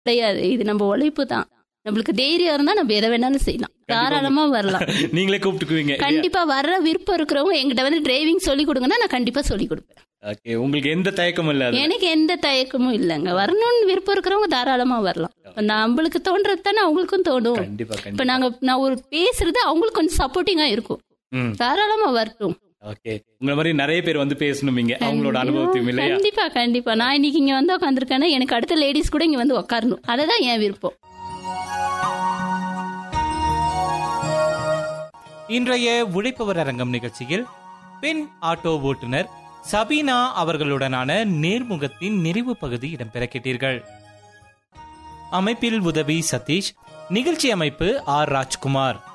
கிடையாது இது நம்ம உழைப்பு தான் நம்மளுக்கு தைரியம் இருந்தா நம்ம எதை வேணாலும் செய்யலாம் தாராளமா வரலாம் நீங்களே கூப்பிட்டுக்குவீங்க கண்டிப்பா வர்ற விருப்பம் இருக்கிறவங்க எங்கிட்ட வந்து டிரைவிங் சொல்லி கொடுங்கன்னா நான் கண்டிப்பா சொல்லி கொடுப்பேன் ஓகே உங்களுக்கு எந்த தயக்கமும் இல்ல அதுல? எனக்கு எந்த தயக்கமும் இல்லைங்க வரணும்னு விருப்பம் இருக்கிறவங்க தாராளமா வரலாம் இப்ப நம்மளுக்கு தோன்றது தானே அவங்களுக்கும் தோணும் கண்டிப்பா இப்ப கண்டிப்பா நாங்க நான் ஒரு பேசுறது அவங்களுக்கு கொஞ்சம் சப்போர்ட்டிங்கா இருக்கும் ம் தாராளமா வரட்டும் ஓகே உங்களை மாதிரி நிறைய பேர் வந்து பேசணுமீங்க அவங்களோட அனுபவத்தையும் இல்லையா கண்டிப்பா கண்டிப்பா நான் இன்னைக்கு இங்க வந்து உட்காந்துருக்கேன்னா எனக்கு அடுத்த லேடிஸ் கூட இங்க வந்து உட்காரணும் அதுதான் என் விருப்பம் இன்றைய உழைப்பவர் அரங்கம் நிகழ்ச்சியில் பெண் ஆட்டோ ஓட்டுநர் சபீனா அவர்களுடனான நேர்முகத்தின் நிறைவு பகுதி இடம்பெற கேட்டீர்கள் அமைப்பில் உதவி சதீஷ் நிகழ்ச்சி அமைப்பு ஆர் ராஜ்குமார்